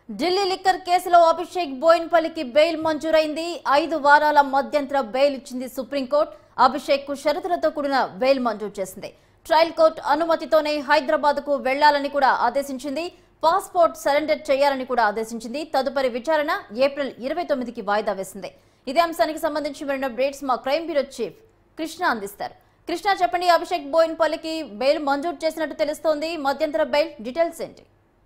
Delhi liquor కేసులో Abhishek బోయిన్పల్లికి bail మంజూరైంది ఐదు వారాల మధ్యంతర బెయిల్ ఇచ్చింది సుప్రీంకోర్టు అభిషేక్ కు షరతులతో కూడిన బెయిల్ మంజూరు చేసింది ట్రయల్ కోర్టు అనుమతితోనే హైదరాబాద్ కు వెళ్లాలని కూడా ఆదేశించింది పాస్పోర్ట్ సరెండర్ చేయాలని కూడా ఆదేశించింది తదుపరి విచారణ ఏప్రిల్ ఇరవై తొమ్మిదికి వాయిదా వేసింది ఇదే అంశానికి సంబంధించి మరిన్ని అప్డేట్స్ మా క్రైమ్ బ్యూరో చీఫ్ కృష్ణ అందిస్తారు కృష్ణ చెప్పండి అభిషేక్ బోయిన్పల్లికి బెయిల్ మంజూరు చేసినట్టు తెలుస్తోంది మధ్యంతర బెయిల్ డీటెయిల్స్ ఏంటి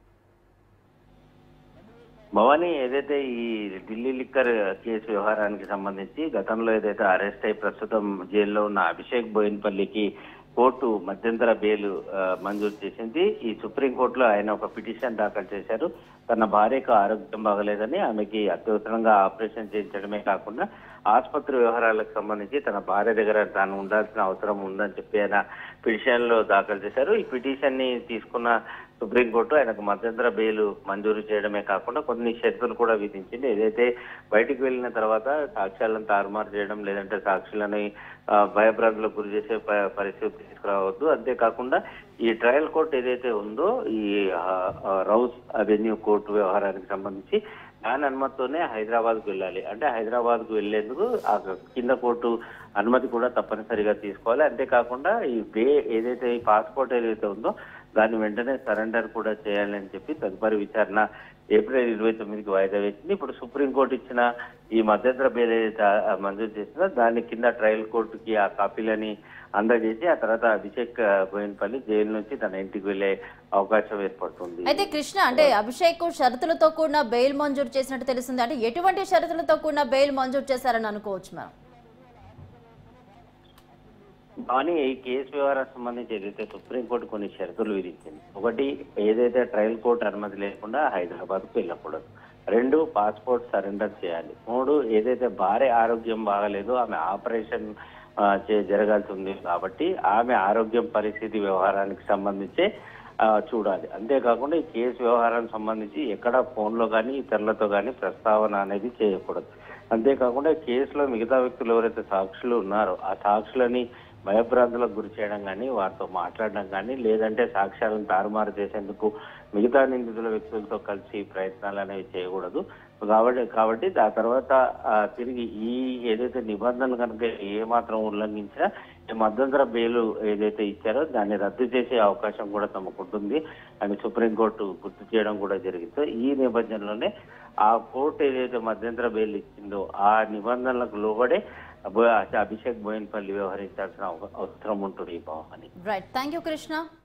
భవానీ ఏదైతే ఈ ఢిల్లీ లిక్కర్ కేసు వ్యవహారానికి సంబంధించి గతంలో ఏదైతే అరెస్ట్ అయి ప్రస్తుతం జైల్లో ఉన్న అభిషేక్ బోయిన్పల్లికి కోర్టు మధ్యంతర బెయిల్ ఆ, మంజూరు చేసింది ఈ సుప్రీంకోర్టులో ఆయన ఒక పిటిషన్ దాఖలు చేశారు తన భార్యకు ఆరోగ్యం బాగలేదని ఆమెకి అత్యవసరంగా ఆపరేషన్ చేయించడమే కాకుండా ఆసుపత్రి వ్యవహారాలకు సంబంధించి తన భార్య దగ్గర తాను ఉండాల్సిన అవసరం ఉందని చెప్పి ఆయన పిటిషన్ లో దాఖలు చేశారు ఈ పిటిషన్ ని తీసుకున్న సుప్రీంకోర్టు ఆయనకు మధ్యంతర బెయిల్ మంజూరు చేయడమే కాకుండా కొన్ని షరతులు కూడా విధించింది ఏదైతే బయటికి వెళ్ళిన తర్వాత సాక్ష్యాలను తారుమారు చేయడం లేదంటే సాక్షులని ఆ, భయభ్రాంతులకు గురి చేసే ప- పరిస్థితి తీసుకురావద్దు అంతేకాకుండా ఈ ట్రయల్ కోర్టు ఏదైతే ఉందో ఈ ఆ, ఆ, రౌస్ అవెన్యూ కోర్టు వ్యవహారానికి సంబంధించి దాని అనుమతితోనే హైదరాబాద్ కు వెళ్ళాలి అంటే హైదరాబాద్ కు వెళ్లేందుకు ఆ కింద కోర్టు అనుమతి కూడా తప్పనిసరిగా తీసుకోవాలి అంతేకాకుండా ఈ బే ఏదైతే ఈ పాస్పోర్ట్ ఏదైతే ఉందో దాన్ని వెంటనే సరెండర్ కూడా చేయాలి అని చెప్పి తదుపరి విచారణ ఏప్రిల్ ఇరవై తొమ్మిదికి వాయిదా వేసింది ఇప్పుడు సుప్రీంకోర్టు ఇచ్చిన ఈ మధ్యంతర బెయిల్ ఏదైతే ఆ- మంజూరు చేసిందో దాని కింద ట్రయల్ కోర్టుకి ఆ కాపీలని అందజేసి ఆ తర్వాత అభిషేక్ ఆ, బోయిన్పల్లి జైలు నుంచి తన ఇంటికి వెళ్లే అవకాశం ఏర్పడుతుంది అయితే కృష్ణ అంటే అభిషేక్ షరతులతో కూడిన బెయిల్ మంజూరు చేసినట్టు తెలుస్తుంది అంటే ఎటువంటి షరతులతో కూడిన బెయిల్ మంజూరు చేశారని అనుకోవచ్చు మనం కానీ ఈ కేసు వ్యవహారానికి సంబంధించి ఏదైతే సుప్రీంకోర్టు కొన్ని షరతులు విధించింది ఒకటి ఏదైతే ట్రయల్ కోర్టు అనుమతి లేకుండా హైదరాబాద్ కు వెళ్ళకూడదు రెండు పాస్పోర్ట్ సరెండర్ చేయాలి మూడు ఏదైతే భార్య ఆరోగ్యం బాగలేదో ఆమె ఆపరేషన్ ఆ, చే- జరగాల్సి ఉంది కాబట్టి ఆమె ఆరోగ్యం పరిస్థితి వ్యవహారానికి సంబంధించి ఆ, చూడాలి అంతేకాకుండా ఈ కేసు వ్యవహారానికి సంబంధించి ఎక్కడ ఫోన్లో కానీ ఇతరులతో కానీ ప్రస్తావన అనేది చేయకూడదు అంతేకాకుండా ఈ కేసులో మిగతా వ్యక్తులు ఎవరైతే సాక్షులు ఉన్నారో ఆ సాక్షులని భయభ్రాంతులకు గురి చేయడం కానీ వారితో మాట్లాడడం కానీ లేదంటే సాక్ష్యాలను తారుమారు చేసేందుకు మిగతా నిందితుల వ్యక్తులతో కలిసి ప్రయత్నాలు అనేవి చేయకూడదు కాబట్టి కాబట్టి ఆ తర్వాత ఆ, తిరిగి ఈ ఏదైతే నిబంధనలు కనుక ఏ మాత్రం ఉల్లంఘించినా ఈ మధ్యంతర బెయిల్ ఏదైతే ఇచ్చారో దాన్ని రద్దు చేసే అవకాశం కూడా తమకు ఉంటుంది అని సుప్రీంకోర్టు గుర్తు చేయడం కూడా జరిగింది సో ఈ నేపథ్యంలోనే ఆ కోర్టు ఏదైతే మధ్యంతర బెయిల్ ఇచ్చిందో ఆ నిబంధనలకు లోబడే అభి- అభిషేక్ బోయిన్పల్లి వ్యవహరించాల్సిన అవ- అవసరం ఉంటుంది ఈ భావాన్ని రైట్ థ్యాంక్ యూ కృష్ణ